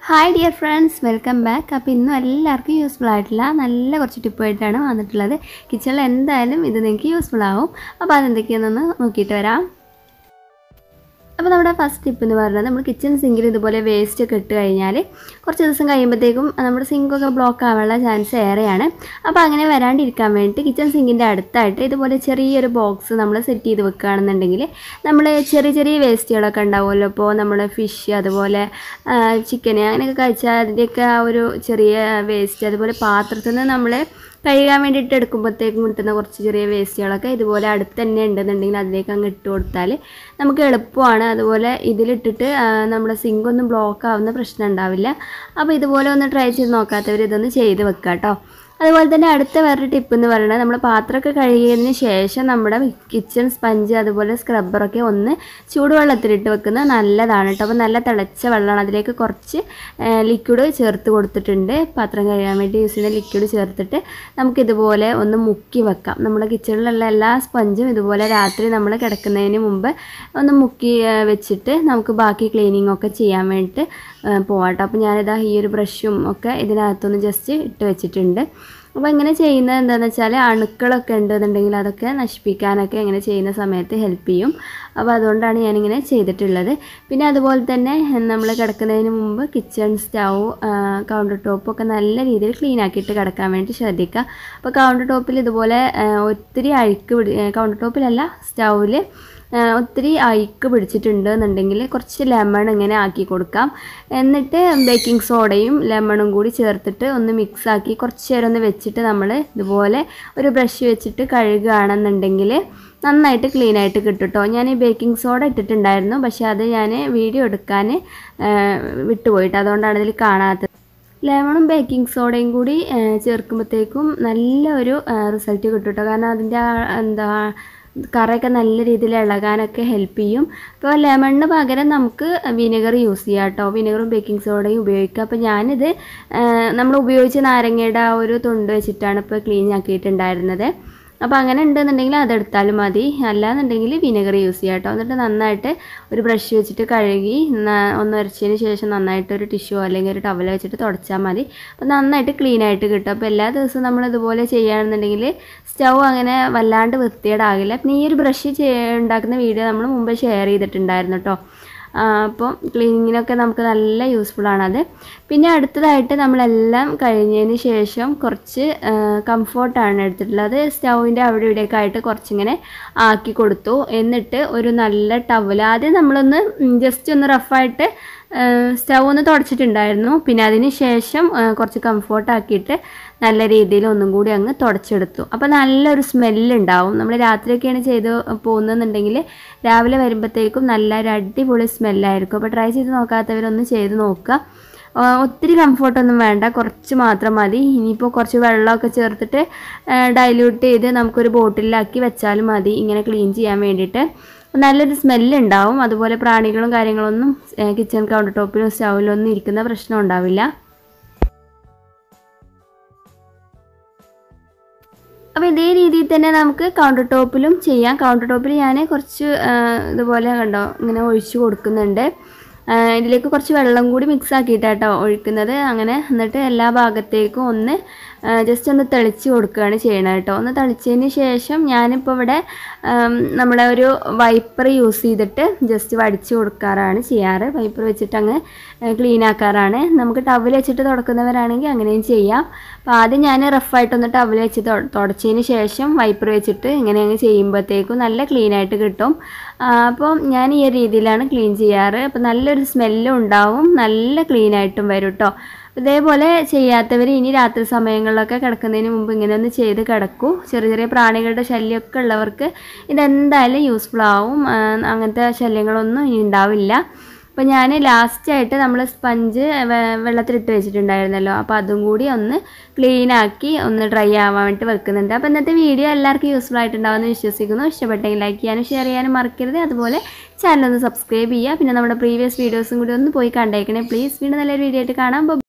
hi dear friends welcome back അപ്പോൾ ഇന്നും എല്ലാവർക്കും യൂസ്ഫുൾ ആയിട്ടുള്ള നല്ല കുറച്ച് ടിപ്പായിട്ടാണ് വന്നിട്ടുള്ളത് കിച്ചണിൽ എന്തായാലും ഇത് നിങ്ങൾക്ക് യൂസ്ഫുൾ ആവും അപ്പോൾ അതെന്തൊക്കെയാണെന്ന് നോക്കിയിട്ട് വരാം അപ്പോൾ നമ്മുടെ ഫസ്റ്റ് ടിപ്പ് എന്ന് പറയുന്നത് നമ്മൾ കിച്ചൺ സിങ്കിൽ ഇതുപോലെ വേസ്റ്റ് ഒക്കെ ഇട്ട് കഴിഞ്ഞാൽ കുറച്ച് ദിവസം കഴിയുമ്പോഴത്തേക്കും നമ്മുടെ സിങ്കൊക്കെ ബ്ലോക്ക് ആവാനുള്ള ചാൻസ് ഏറെയാണ് അപ്പോൾ അങ്ങനെ വരാണ്ടിരിക്കാൻ വേണ്ടിയിട്ട് കിച്ചൺ സിങ്കിൻ്റെ അടുത്തായിട്ട് ഇതുപോലെ ചെറിയൊരു ബോക്സ് നമ്മൾ സെറ്റ് ചെയ്ത് വെക്കുകയാണെന്നുണ്ടെങ്കിൽ നമ്മൾ ചെറിയ ചെറിയ വേസ്റ്റുകളൊക്കെ ഉണ്ടാവുമല്ലോ ഇപ്പോൾ നമ്മൾ ഫിഷ് അതുപോലെ ചിക്കന് അങ്ങനെയൊക്കെ കഴിച്ചാൽ അതിൻ്റെയൊക്കെ ആ ഒരു ചെറിയ വേസ്റ്റ് അതുപോലെ പാത്രത്തിൽ നിന്ന് നമ്മൾ കഴുകാൻ വേണ്ടിയിട്ട് എടുക്കുമ്പോഴത്തേക്കും കിട്ടുന്ന കുറച്ച് ചെറിയ വേസ്റ്റുകളൊക്കെ ഇതുപോലെ അടുത്ത് തന്നെ ഉണ്ടെന്നുണ്ടെങ്കിൽ അതിലേക്ക് അങ്ങ് ഇട്ട് കൊടുത്താൽ നമുക്ക് എളുപ്പമാണ് അതുപോലെ ഇതിലിട്ടിട്ട് ആ, നമ്മുടെ സിങ്കൊന്നും ബ്ലോക്ക് ആവുന്ന പ്രശ്നം ഉണ്ടാവില്ല അപ്പോൾ ഇതുപോലെ ഒന്ന് ട്രൈ ചെയ്ത് നോക്കാത്തവർ ഇതൊന്ന് ചെയ്ത് വെക്കുക കേട്ടോ അതുപോലെ തന്നെ അടുത്ത വേറൊരു ടിപ്പ് എന്ന് പറയുന്നത് നമ്മൾ പാത്രമൊക്കെ കഴുകിയതിന് ശേഷം നമ്മുടെ കിച്ചൺ സ്പഞ്ച് അതുപോലെ സ്ക്രബ്ബറൊക്കെ ഒന്ന് ചൂടുവെള്ളത്തിലിട്ട് വെക്കുന്നത് നല്ലതാണ് കേട്ടോ അപ്പോൾ നല്ല തിളച്ച വെള്ളമാണ് അതിലേക്ക് കുറച്ച് ലിക്വിഡ് ചേർത്ത് കൊടുത്തിട്ടുണ്ട് പാത്രം കഴുകാൻ വേണ്ടി യൂസ് ചെയ്യുന്ന ലിക്വിഡ് ചേർത്തിട്ട് നമുക്കിതുപോലെ ഒന്ന് മുക്കി വെക്കാം നമ്മുടെ കിച്ചണിലുള്ള എല്ലാ സ്പഞ്ചും ഇതുപോലെ രാത്രി നമ്മൾ കിടക്കുന്നതിന് മുമ്പ് ഒന്ന് മുക്കി ആ, വെച്ചിട്ട് നമുക്ക് ബാക്കി ക്ലീനിങ് ഒക്കെ ചെയ്യാൻ വേണ്ടിയിട്ട് ആ, പോവാട്ടോ അപ്പോൾ ഞാനിതാ ഈ ഒരു ബ്രഷും ഒക്കെ ഇതിനകത്തൊന്ന് ജസ്റ്റ് ഇട്ട് വെച്ചിട്ടുണ്ട് അപ്പോൾ ഇങ്ങനെ ചെയ്യുന്നത് എന്താണെന്ന് വെച്ചാൽ അണുക്കളൊക്കെ ഉണ്ടെന്നുണ്ടെങ്കിൽ അതൊക്കെ നശിപ്പിക്കാനൊക്കെ ഇങ്ങനെ ചെയ്യുന്ന സമയത്ത് ഹെൽപ്പ് ചെയ്യും അപ്പോൾ അതുകൊണ്ടാണ് ഞാനിങ്ങനെ ചെയ്തിട്ടുള്ളത് പിന്നെ അതുപോലെ തന്നെ നമ്മൾ കിടക്കുന്നതിന് മുമ്പ് കിച്ചൺ സ്റ്റൗ കൗണ്ടർ ടോപ്പൊക്കെ നല്ല രീതിയിൽ ക്ലീൻ ആക്കിയിട്ട് കിടക്കാൻ വേണ്ടി ശ്രദ്ധിക്കുക അപ്പോൾ കൗണ്ടർ ടോപ്പിൽ ഇതുപോലെ ആ, ഒത്തിരി അഴുക്ക് പിടി കൗണ്ടർ ടോപ്പിലല്ല സ്റ്റൗവിൽ ഒത്തിരി അഴുക്ക് പിടിച്ചിട്ടുണ്ട് എന്നുണ്ടെങ്കിൽ കുറച്ച് ലെമൺ ഇങ്ങനെ ആക്കി കൊടുക്കാം എന്നിട്ട് ബേക്കിംഗ് സോഡയും ലെമണും കൂടി ചേർത്തിട്ട് ഒന്ന് മിക്സ് ആക്കി കുറച്ച് നേരം ഒന്ന് വെച്ചിട്ട് നമ്മൾ ഇതുപോലെ ഒരു ബ്രഷ് വെച്ചിട്ട് കഴുകുകയാണെന്നുണ്ടെങ്കിൽ നന്നായിട്ട് ക്ലീൻ ആയിട്ട് കിട്ടും കേട്ടോ ഞാൻ ഈ ബേക്കിംഗ് സോഡ ഇട്ടിട്ടുണ്ടായിരുന്നു പക്ഷേ അത് ഞാൻ വീഡിയോ എടുക്കാൻ ആ, വിട്ടുപോയിട്ട് അതുകൊണ്ടാണ് ഇതിൽ കാണാത്തത് ലെമണും ബേക്കിംഗ് സോഡയും കൂടി ആ, ചേർക്കുമ്പോഴത്തേക്കും നല്ല ഒരു റിസൾട്ട് കിട്ടും കേട്ടോ കാരണം അതിൻ്റെ ആ എന്താ കറയൊക്കെ നല്ല രീതിയിൽ ഇളകാനൊക്കെ ഹെൽപ്പ് ചെയ്യും അപ്പോൾ ലെമണിന് പകരം നമുക്ക് വിനെഗർ യൂസ് ചെയ്യാം കേട്ടോ വിനെഗറും ബേക്കിംഗ് സോഡയും ഉപയോഗിക്കുക അപ്പോൾ ഞാനിത് ആ, നമ്മൾ ഉപയോഗിച്ച നാരങ്ങയുടെ ആ ഒരു തൊണ്ട് വെച്ചിട്ടാണ് ഇപ്പോൾ ക്ലീൻ ആക്കിയിട്ടുണ്ടായിരുന്നത് അപ്പോൾ അങ്ങനെ ഉണ്ടെന്നുണ്ടെങ്കിൽ അതെടുത്താലും മതി അല്ലാന്നുണ്ടെങ്കിൽ വിനെഗർ യൂസ് ചെയ്യാം കേട്ടോ എന്നിട്ട് നന്നായിട്ട് ഒരു ബ്രഷ് വെച്ചിട്ട് കഴുകി ന- ഒന്ന് ഉരച്ചതിന് ശേഷം നന്നായിട്ട് ഒരു ടിഷ്യൂ അല്ലെങ്കിൽ ഒരു ടവൽ വെച്ചിട്ട് തുടച്ചാൽ മതി അപ്പോൾ നന്നായിട്ട് ക്ലീൻ ആയിട്ട് കിട്ടും അപ്പോൾ എല്ലാ ദിവസവും നമ്മൾ ഇതുപോലെ ചെയ്യുകയാണെന്നുണ്ടെങ്കിൽ സ്റ്റൗ അങ്ങനെ വല്ലാണ്ട് വൃത്തികേടാകില്ല പിന്നെ ഈ ഒരു ബ്രഷ് ഉണ്ടാക്കുന്ന വീഡിയോ നമ്മൾ മുമ്പ് ഷെയർ ചെയ്തിട്ടുണ്ടായിരുന്നു കേട്ടോ ആ, അപ്പോൾ ക്ലീനിങ്ങിനൊക്കെ നമുക്ക് നല്ല യൂസ്ഫുൾ ആണത് പിന്നെ അടുത്തതായിട്ട് നമ്മളെല്ലാം കഴിഞ്ഞതിന് ശേഷം കുറച്ച് കംഫോർട്ടാണ് എടുത്തിട്ടുള്ളത് സ്റ്റൗവിൻ്റെ അവിടെ ഇവിടെയൊക്കെ ആയിട്ട് കുറച്ചിങ്ങനെ ആക്കി കൊടുത്തു എന്നിട്ട് ഒരു നല്ല ടവൽ ആദ്യം നമ്മളൊന്ന് ജസ്റ്റ് ഒന്ന് റഫായിട്ട് സ്റ്റൗ ഒന്ന് തുടച്ചിട്ടുണ്ടായിരുന്നു പിന്നെ അതിന് ശേഷം ആ, കുറച്ച് കംഫോർട്ട് ആക്കിയിട്ട് നല്ല രീതിയിൽ ഒന്നും കൂടി അങ്ങ് തുടച്ചെടുത്തു അപ്പോൾ നല്ലൊരു സ്മെല്ലുണ്ടാവും നമ്മൾ രാത്രിയൊക്കെയാണ് ചെയ്ത് പോകുന്നതെന്നുണ്ടെങ്കിൽ രാവിലെ വരുമ്പോഴത്തേക്കും നല്ല ഒരു അടിപൊളി സ്മെല്ലായിരിക്കും അപ്പോൾ ട്രൈ ചെയ്ത് നോക്കാത്തവരൊന്ന് ചെയ്ത് നോക്കുക ആ, ഒത്തിരി കംഫോർട്ടൊന്നും വേണ്ട കുറച്ച് മാത്രം മതി ഇനിയിപ്പോൾ കുറച്ച് വെള്ളമൊക്കെ ചേർത്തിട്ട് ഡൈല്യൂട്ട് ചെയ്ത് നമുക്കൊരു ബോട്ടിലാക്കി വെച്ചാലും മതി ഇങ്ങനെ ക്ലീൻ ചെയ്യാൻ വേണ്ടിയിട്ട് നല്ലൊരു സ്മെല്ലുണ്ടാവും അതുപോലെ പ്രാണികളും കാര്യങ്ങളൊന്നും കിച്ചൺ കൗണ്ടർ ടോപ്പിലും സ്റ്റൗവിലും ഒന്നും ഇരിക്കുന്ന പ്രശ്നം ഉണ്ടാവില്ല അപ്പോൾ ഇതേ രീതിയിൽ തന്നെ നമുക്ക് കൗണ്ടർ ടോപ്പിലും ചെയ്യാം കൗണ്ടർ ടോപ്പിൽ ഞാൻ കുറച്ച് ആ, ഇതുപോലെ കണ്ടോ ഇങ്ങനെ ഒഴിച്ച് കൊടുക്കുന്നുണ്ട് ആ, ഇതിലേക്ക് കുറച്ച് വെള്ളം കൂടി മിക്സ് ആക്കിയിട്ടാട്ടോ ഒഴിക്കുന്നത് അങ്ങനെ എന്നിട്ട് എല്ലാ ഭാഗത്തേക്കും ഒന്ന് ജസ്റ്റ് ഒന്ന് തെളിച്ച് കൊടുക്കുകയാണ് ചെയ്യണത് കേട്ടോ ഒന്ന് തെളിച്ചതിന് ശേഷം ഞാനിപ്പോൾ ഇവിടെ ആം, നമ്മുടെ ഒരു വൈപ്പർ യൂസ് ചെയ്തിട്ട് ജസ്റ്റ് വടിച്ച് കൊടുക്കാറാണ് ചെയ്യാറ് വൈപ്പർ വെച്ചിട്ട് അങ്ങ് ക്ലീൻ ആക്കാറാണ് നമുക്ക് ടവൽ വെച്ചിട്ട് തുടക്കുന്നവരാണെങ്കിൽ അങ്ങനെയും ചെയ്യാം അപ്പോൾ ആദ്യം ഞാൻ റഫായിട്ടൊന്ന് ടവൽ വെച്ച് തൊ- തുടച്ചതിന് ശേഷം വൈപ്പർ വെച്ചിട്ട് ഇങ്ങനെ അങ്ങ് ചെയ്യുമ്പോഴത്തേക്കും നല്ല ക്ലീൻ ആയിട്ട് കിട്ടും ആ, അപ്പോൾ ഞാൻ ഈ ഒരു രീതിയിലാണ് ക്ലീൻ ചെയ്യാറ് അപ്പോൾ നല്ലൊരു സ്മെല്ലും ഉണ്ടാവും നല്ല ക്ലീൻ ആയിട്ടും വരും കേട്ടോ ഇതേപോലെ ചെയ്യാത്തവർ ഇനി രാത്രി സമയങ്ങളിലൊക്കെ കിടക്കുന്നതിന് മുമ്പ് ഇങ്ങനെ ഒന്ന് ചെയ്ത് കിടക്കൂ ചെറിയ ചെറിയ പ്രാണികളുടെ ശല്യമൊക്കെ ഉള്ളവർക്ക് ഇതെന്തായാലും യൂസ്ഫുൾ ആവും ആ, അങ്ങനത്തെ ശല്യങ്ങളൊന്നും ഇനി ഉണ്ടാവില്ല അപ്പോൾ ഞാൻ ലാസ്റ്റായിട്ട് നമ്മൾ സ്പഞ്ച് വെള്ളത്തിലിട്ട് വെച്ചിട്ടുണ്ടായിരുന്നല്ലോ അപ്പോൾ അതും കൂടി ഒന്ന് ക്ലീൻ ആക്കി ഒന്ന് ഡ്രൈ ആവാൻ വേണ്ടി വെക്കുന്നുണ്ട് അപ്പോൾ ഇന്നത്തെ വീഡിയോ എല്ലാവർക്കും യൂസ്ഫുൾ ആയിട്ടുണ്ടാവുമെന്ന് വിശ്വസിക്കുന്നു ഇഷ്ടപ്പെട്ടെങ്കിൽ ലൈക്ക് ചെയ്യാനും ഷെയർ ചെയ്യാനും മറക്കരുത് അതുപോലെ ചാനൽ ഒന്ന് സബ്സ്ക്രൈബ് ചെയ്യുക പിന്നെ നമ്മുടെ പ്രീവിയസ് വീഡിയോസും കൂടി ഒന്ന് പോയി കണ്ടേക്കണേ പ്ലീസ് വീണ്ടും നല്ലൊരു വീഡിയോ ആയിട്ട് കാണാം